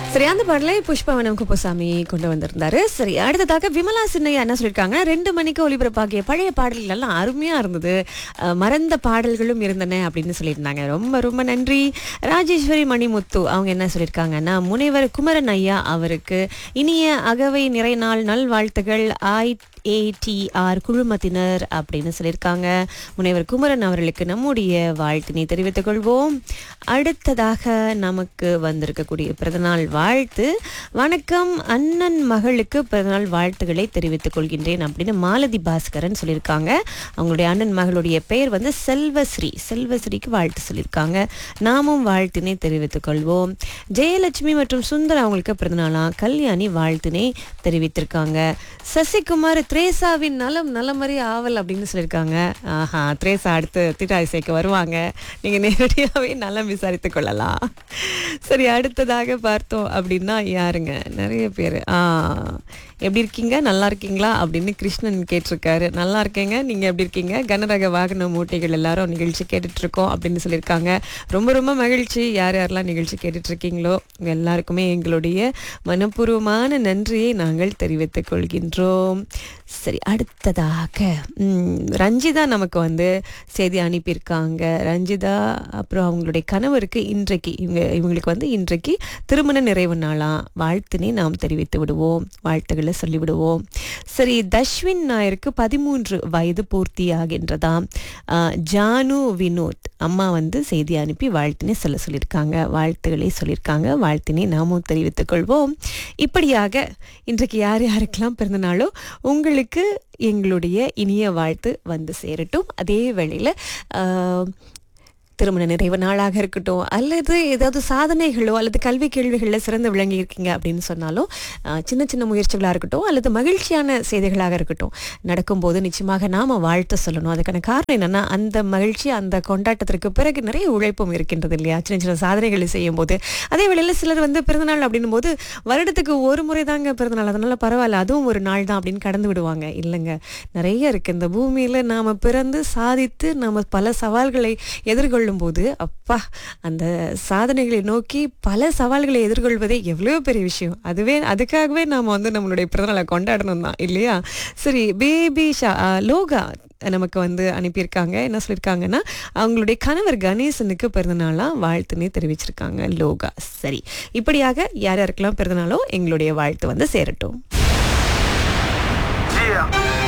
சரி அந்த பாடலை புஷ்பவனம் குப்புசாமி கொண்டு வந்திருந்தாரு சரி அடுத்ததாக விமலா சின்னையா என்ன சொல்லியிருக்காங்க ரெண்டு மணிக்கு ஒளிபரப்பாகிய பழைய பாடல்கள் எல்லாம் அருமையா இருந்தது அஹ், மறந்த பாடல்களும் இருந்தன அப்படின்னு சொல்லியிருந்தாங்க ரொம்ப ரொம்ப நன்றி ராஜேஸ்வரி மணிமுத்து அவங்க என்ன சொல்லியிருக்காங்கன்னா முனைவர் குமரன் ஐயா அவருக்கு இனிய அகவை நிறைநாள் நல்வாழ்த்துகள் ஐ ஏடிஆர் குழுமத்தினர் அப்படின்னு சொல்லியிருக்காங்க முனைவர் குமரன் அவர்களுக்கு நம்முடைய வாழ்த்தினை தெரிவித்துக் கொள்வோம் அடுத்ததாக நமக்கு வந்திருக்கக்கூடிய பிறந்தநாள் வாழ்த்து வணக்கம் அண்ணன் மகளுக்கு பிறந்தநாள் வாழ்த்துக்களை தெரிவித்துக் கொள்கின்றேன் அப்படின்னு மாலதி பாஸ்கரன் சொல்லியிருக்காங்க அவங்களுடைய அண்ணன் மகளுடைய பெயர் வந்து செல்வஸ்ரீ செல்வஸ்ரீக்கு வாழ்த்து சொல்லியிருக்காங்க நாமும் வாழ்த்தினை தெரிவித்துக் கொள்வோம் ஜெயலட்சுமி மற்றும் சுந்தர் அவங்களுக்கு பிறந்தநாளாம் கல்யாணி வாழ்த்தினை தெரிவித்திருக்காங்க சசிகுமார் த்ரேசாவின் நலம் நலமறி ஆவல் அப்படின்னு சொல்லியிருக்காங்க ஆஹா த்ரேசா அடுத்து திட்டாதிசைக்கு வருவாங்க நீங்க நேரடியாகவே நலம் விசாரித்துக் கொள்ளலாம் சரி அடுத்ததாக பார்த்தோம் அப்படின்னா யாருங்க நிறைய பேர் ஆ எப்படி இருக்கீங்க நல்லா இருக்கீங்களா அப்படின்னு கிருஷ்ணன் கேட்டிருக்காரு நல்லா இருக்கேங்க நீங்க எப்படி இருக்கீங்க கனரக வாகன மூட்டைகள் எல்லாரும் நிகழ்ச்சி கேட்டுட்டு இருக்கோம் அப்படின்னு சொல்லியிருக்காங்க ரொம்ப ரொம்ப மகிழ்ச்சி யார் யாரெல்லாம் நிகழ்ச்சி கேட்டுட்டு இருக்கீங்களோ உங்க எல்லாருக்குமே எங்களுடைய மனப்பூர்வமான நன்றியை நாங்கள் தெரிவித்துக் கொள்கின்றோம் சரி அடுத்ததாக ம், ரஞ்சிதா நமக்கு வந்து செய்தி அனுப்பியிருக்காங்க ரஞ்சிதா அப்புறம் அவங்களுடைய கணவருக்கு இன்றைக்கு இவங்க இவங்களுக்கு வந்து இன்றைக்கு திருமண நிறைவு நாளா வாழ்த்தினை நாம் தெரிவித்து விடுவோம் வாழ்த்துக்களை சொல்லிவிடுவோம் சரி தஷ்வின் நாயருக்கு பதிமூன்று வயது பூர்த்தி ஆகின்றதாம் ஆஹ், ஜானு வினோத் அம்மா வந்து செய்தி அனுப்பி வாழ்த்தினை சொல்ல சொல்லியிருக்காங்க வாழ்த்துக்களை சொல்லியிருக்காங்க வாழ்த்தினை நாமும் தெரிவித்துக் கொள்வோம் இப்படியாக இன்றைக்கு யார் யாருக்கெல்லாம் பிறந்த நாளோ உங்களுக்கு எங்களுடைய இனிய வாழ்த்து வந்து சேரட்டும் அதே வேளையில் திருமண நிறைவு நாளாக இருக்கட்டும் அல்லது ஏதாவது சாதனைகளோ அல்லது கல்வி கேள்விகளில் சிறந்து விளங்கி இருக்கீங்க அப்படின்னு சொன்னாலும் ஆஹ், சின்ன சின்ன முயற்சிகளாக இருக்கட்டும் அல்லது மகிழ்ச்சியான செய்திகளாக இருக்கட்டும் நடக்கும்போது நிச்சயமாக நாம் வாழ்த்து சொல்லணும் அதுக்கான காரணம் என்னன்னா அந்த மகிழ்ச்சி அந்த கொண்டாட்டத்திற்கு பிறகு நிறைய உழைப்பும் இருக்கின்றது இல்லையா சின்ன சின்ன சாதனைகளை செய்யும் போது அதே வேளையில் சிலர் வந்து பிறந்தநாள் அப்படின்னும் போது வருடத்துக்கு ஒரு முறை தாங்க பிறந்தநாள் அதனால பரவாயில்ல அதுவும் ஒரு நாள் தான் அப்படின்னு கடந்து விடுவாங்க இல்லைங்க நிறைய இருக்கு இந்த பூமியில நாம பிறந்து சாதித்து நாம பல சவால்களை எதிர்கொள்ளும் போது அப்பா அந்த சாதனைகளை நோக்கி பல சவால்களை எதிர்கொள்வதே எவ்வளவு பெரிய விஷயம் அதுவே அதுக்காகவே நாம வந்து நம்மளுடைய பிறந்தநாளை கொண்டாடணும் தான் இல்லையா சரி பேபி ஷா ஆ, லோகா நமக்கு வந்து அனுப்பியிருக்காங்க என்ன சொல்லியிருக்காங்கன்னா அவங்களுடைய கணவர் கணேசனுக்கு பிறந்தநாளாக வாழ்த்துனே தெரிவிச்சிருக்காங்க லோகா சரி இப்படியாக யார் யாருக்கெல்லாம் பிறந்தநாளோ எங்களுடைய வாழ்த்து வந்து சேரட்டும் Yeah.